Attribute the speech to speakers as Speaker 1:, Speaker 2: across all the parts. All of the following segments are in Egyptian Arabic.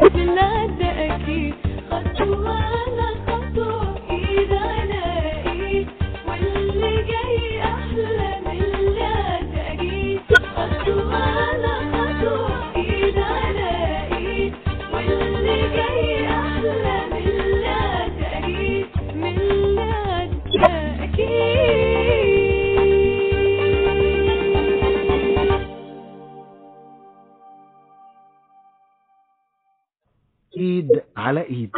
Speaker 1: بالله ده أكيد خطوة على خطوة إيد على إيد واللي جاي أحلى من اللي أكيد خطوة على خطوة إيد على إيد واللي جاي أحلى من اللي أكيد من اللي أكيد
Speaker 2: ايد على ايد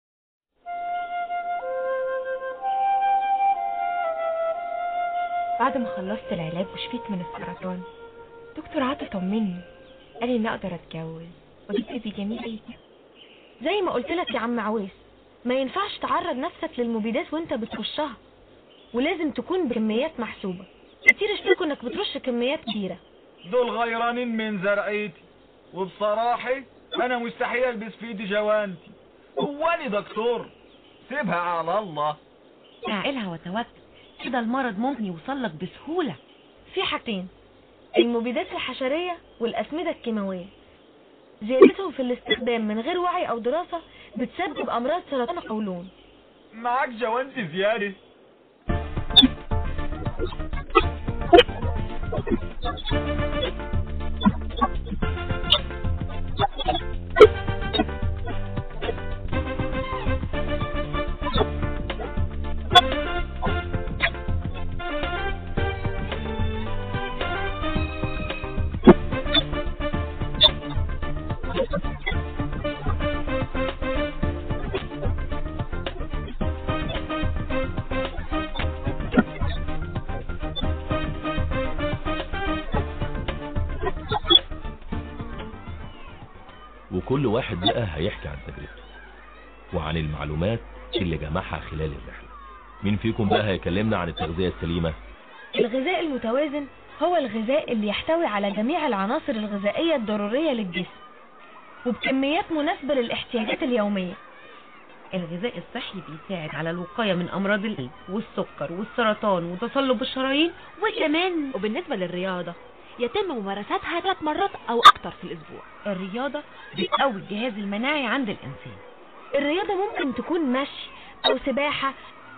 Speaker 3: بعد ما خلصت العلاج وشفيت من السرطان دكتور عاطف طمني قال لي اني اقدر اتجوز واجيب بيبي جميل زي ما قلت لك يا عم عويس ما ينفعش تعرض نفسك للمبيدات وانت بترشها ولازم تكون بكميات محسوبة كتير اشتكوا انك بترش كميات كبيرة
Speaker 4: دول غيرانين من زرعيتي وبصراحة انا مستحيل البس في ايدي جوانتي هو انا دكتور سيبها على الله
Speaker 5: اعقلها وتوكل كده المرض ممكن يوصل لك بسهولة
Speaker 3: في حاجتين المبيدات الحشرية والأسمدة الكيماوية زيادتهم في الاستخدام من غير وعي أو دراسة بتسبب أمراض سرطان القولون
Speaker 4: معاك جوانتي زيادة
Speaker 6: وكل واحد بقى هيحكي عن تجربته وعن المعلومات اللي جمعها خلال الرحلة مين فيكم بقى هيكلمنا عن التغذية السليمة
Speaker 3: الغذاء المتوازن هو الغذاء اللي يحتوي على جميع العناصر الغذائية الضرورية للجسم وبكميات مناسبة للاحتياجات اليومية
Speaker 5: الغذاء الصحي بيساعد على الوقاية من أمراض القلب والسكر والسرطان وتصلب الشرايين وكمان
Speaker 7: وبالنسبة للرياضة يتم ممارستها ثلاث مرات أو أكتر في الأسبوع
Speaker 5: الرياضة بتقوي الجهاز المناعي عند الإنسان
Speaker 3: الرياضة ممكن تكون مشي أو سباحة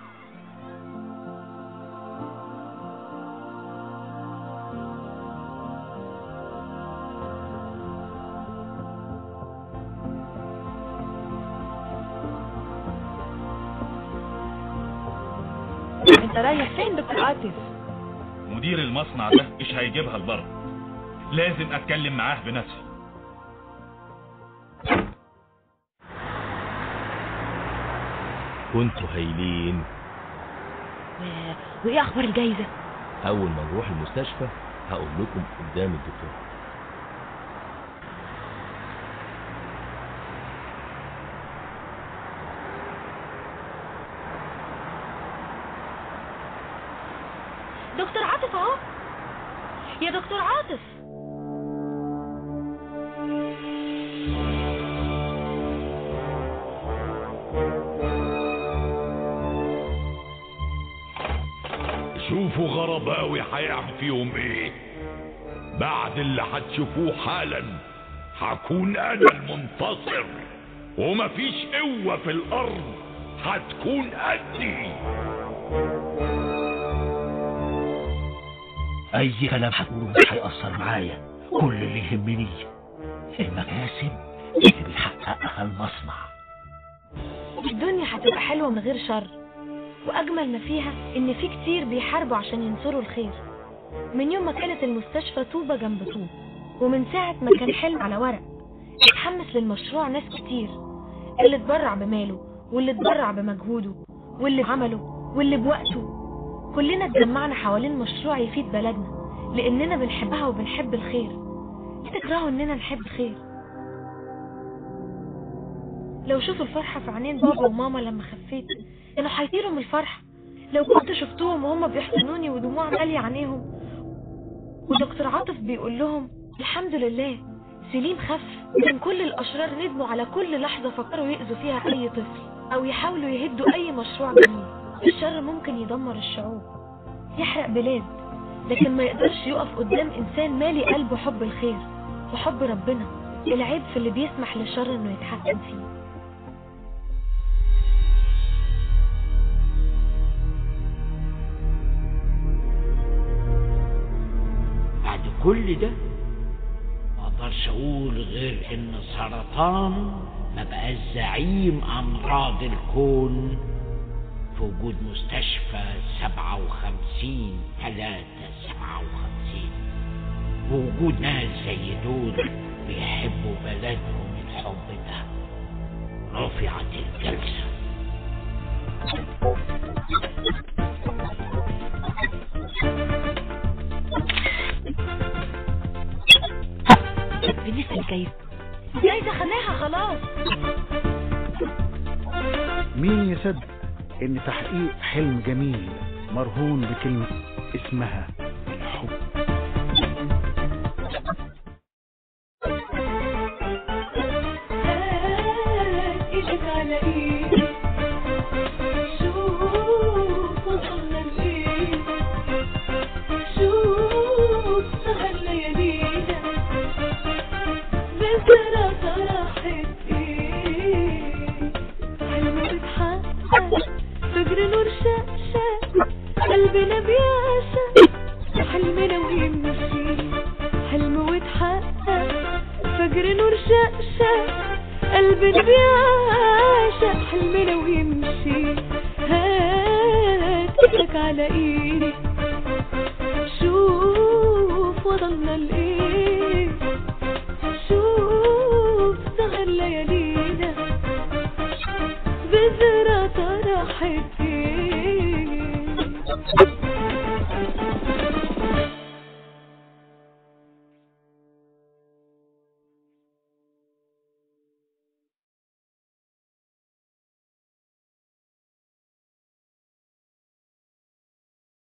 Speaker 3: انت رايح فين دكتور عاطف
Speaker 8: مدير المصنع ده مش هيجيبها لبره لازم اتكلم معاه بنفسي
Speaker 6: كنتوا هايلين
Speaker 7: و... وإيه أخبار الجايزة؟
Speaker 6: اول ما نروح المستشفى هقول لكم قدام الدكتور
Speaker 3: دكتور عاطف اهو يا دكتور عاطف
Speaker 9: شوفوا غرباوي هيعمل فيهم ايه بعد اللي هتشوفوه حالا هكون انا المنتصر ومفيش قوة في الارض هتكون قدي
Speaker 10: اي كلام هتقوله مش هيأثر معايا كل اللي يهمني المكاسب اللي بيحققها المصنع
Speaker 3: الدنيا هتبقى حلوة من غير شر وأجمل ما فيها إن في كتير بيحاربوا عشان ينصروا الخير من يوم ما كانت المستشفى طوبة جنب طوب ومن ساعة ما كان حلم على ورق اتحمس للمشروع ناس كتير اللي اتبرع بماله واللي اتبرع بمجهوده واللي بعمله واللي بوقته كلنا اتجمعنا حوالين مشروع يفيد بلدنا لأننا بنحبها وبنحب الخير ليه تكرهوا إننا نحب الخير لو شوفوا الفرحة في عينين بابا وماما لما خفيت كانوا هيطيروا من الفرحة لو كنت شفتهم وهم بيحضنوني ودموع مالية عينيهم ودكتور عاطف بيقول لهم الحمد لله سليم خف كان كل الأشرار ندموا على كل لحظة فكروا يأذوا فيها أي طفل أو يحاولوا يهدوا أي مشروع جميل الشر ممكن يدمر الشعوب يحرق بلاد لكن ما يقدرش يقف قدام إنسان مالي قلبه حب الخير وحب ربنا العيب في اللي بيسمح للشر انه يتحكم فيه
Speaker 10: بعد كل ده ما اقدرش اقول غير ان السرطان ما بقاش زعيم امراض الكون في وجود مستشفى سبعة وخمسين ثلاثة سبعة وخمسين ووجود ناس زي دول بيحبوا بلدهم الحب ده رفعت الجلسة
Speaker 7: بالنسبة للجايزة
Speaker 3: جايزة خدناها خلاص
Speaker 2: مين يصدق ان تحقيق حلم جميل مرهون بكلمة اسمها الحب
Speaker 1: هات ايدك على ايدي شوف وصلنا لايه شوف سهر ليالينا ذكرى فرحت ايه حلم بتحقق فجر نور شقشق قلبنا بيعشق حلمنا ويمشي حلم وتحقق فجر نور شقشق قلبنا بيعشق حلمنا ويمشي هات ايدك على ايدي شوف وصلنا لايه شوف سهر ليالينا بذرة طرحت